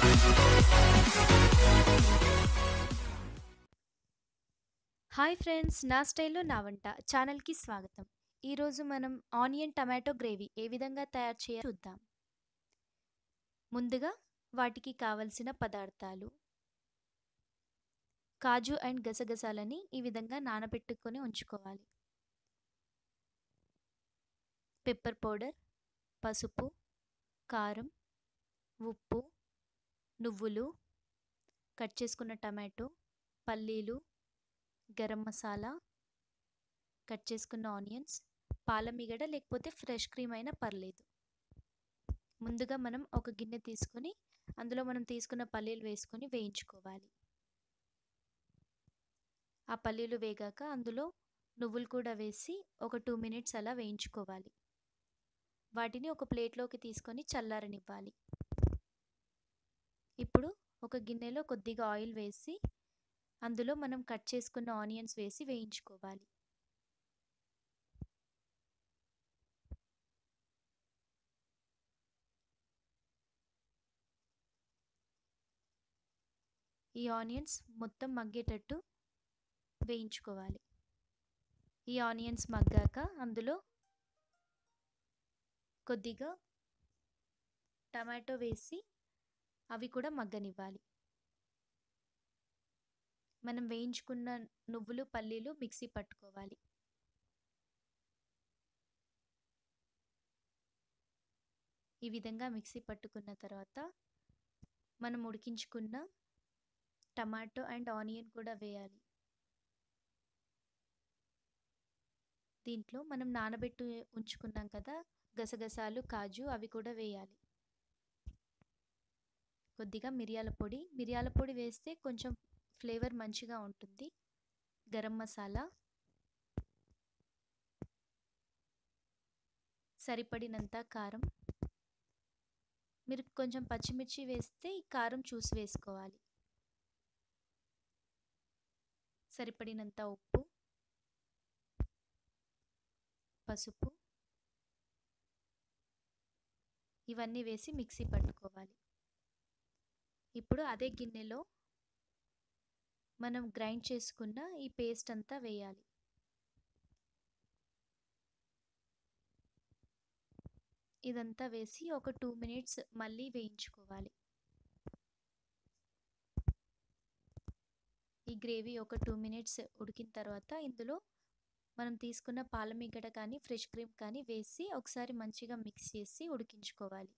hi friends నా స్టైల్లో నా వంట ఛానల్కి స్వాగతం ఈరోజు మనం ఆనియన్ టమాటో గ్రేవీ ఏ విధంగా తయారు చేయాలో చూద్దాం ముందుగా వాటికి కావలసిన పదార్థాలు కాజు అండ్ గసగసాలని ఈ విధంగా నానబెట్టుకొని ఉంచుకోవాలి పెప్పర్ పౌడర్ పసుపు కారం ఉప్పు నువ్వులు కట్ చేసుకున్న టమాటో పల్లీలు గరం మసాలా కట్ చేసుకున్న ఆనియన్స్ పాలమిగడ లేకపోతే ఫ్రెష్ క్రీమ్ అయినా పర్లేదు ముందుగా మనం ఒక గిన్నె తీసుకొని అందులో మనం తీసుకున్న పల్లీలు వేసుకొని వేయించుకోవాలి ఆ పల్లీలు వేగాక అందులో నువ్వులు కూడా వేసి ఒక టూ మినిట్స్ అలా వేయించుకోవాలి వాటిని ఒక ప్లేట్లోకి తీసుకొని చల్లారనివ్వాలి ఇప్పుడు ఒక గిన్నెలో కొద్దిగా ఆయిల్ వేసి అందులో మనం కట్ చేసుకున్న ఆనియన్స్ వేసి వేయించుకోవాలి ఈ ఆనియన్స్ మొత్తం మగ్గేటట్టు వేయించుకోవాలి ఈ ఆనియన్స్ మగ్గాక అందులో కొద్దిగా టమాటో వేసి అవి కూడా మగ్గనివ్వాలి మనం వేయించుకున్న నువ్వులు పల్లీలు మిక్సీ పట్టుకోవాలి ఈ విధంగా మిక్సీ పట్టుకున్న తర్వాత మనం ఉడికించుకున్న టమాటో అండ్ ఆనియన్ కూడా వేయాలి దీంట్లో మనం నానబెట్టు ఉంచుకున్నాం కదా గసగసాలు కాజు అవి కూడా వేయాలి కొద్దిగా మిరియాల పొడి మిరియాల పొడి వేస్తే కొంచెం ఫ్లేవర్ మంచిగా ఉంటుంది గరం మసాలా సరిపడినంత కారం మీరు కొంచెం పచ్చిమిర్చి వేస్తే ఈ కారం చూసి వేసుకోవాలి సరిపడినంత ఉప్పు పసుపు ఇవన్నీ వేసి మిక్సీ పట్టుకోవాలి ఇప్పుడు అదే గిన్నెలో మనం గ్రైండ్ చేసుకున్న ఈ పేస్ట్ అంతా వేయాలి ఇదంతా వేసి ఒక టూ మినిట్స్ మళ్ళీ వేయించుకోవాలి ఈ గ్రేవీ ఒక టూ మినిట్స్ ఉడికిన తర్వాత ఇందులో మనం తీసుకున్న పాలమిగడ కానీ ఫ్రెష్ క్రీమ్ కానీ వేసి ఒకసారి మంచిగా మిక్స్ చేసి ఉడికించుకోవాలి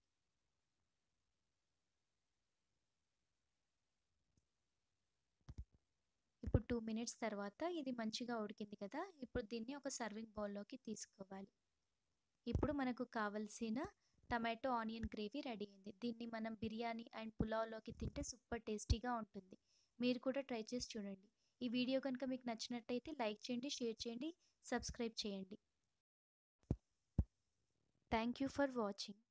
ఇప్పుడు టూ మినిట్స్ తర్వాత ఇది మంచిగా ఉడికింది కదా ఇప్పుడు దీన్ని ఒక సర్వింగ్ బౌల్లోకి తీసుకోవాలి ఇప్పుడు మనకు కావలసిన టమాటో ఆనియన్ గ్రేవీ రెడీ అయింది దీన్ని మనం బిర్యానీ అండ్ పులావ్లోకి తింటే సూపర్ టేస్టీగా ఉంటుంది మీరు కూడా ట్రై చేసి చూడండి ఈ వీడియో కనుక మీకు నచ్చినట్టయితే లైక్ చేయండి షేర్ చేయండి సబ్స్క్రైబ్ చేయండి థ్యాంక్ యూ ఫర్ వాచింగ్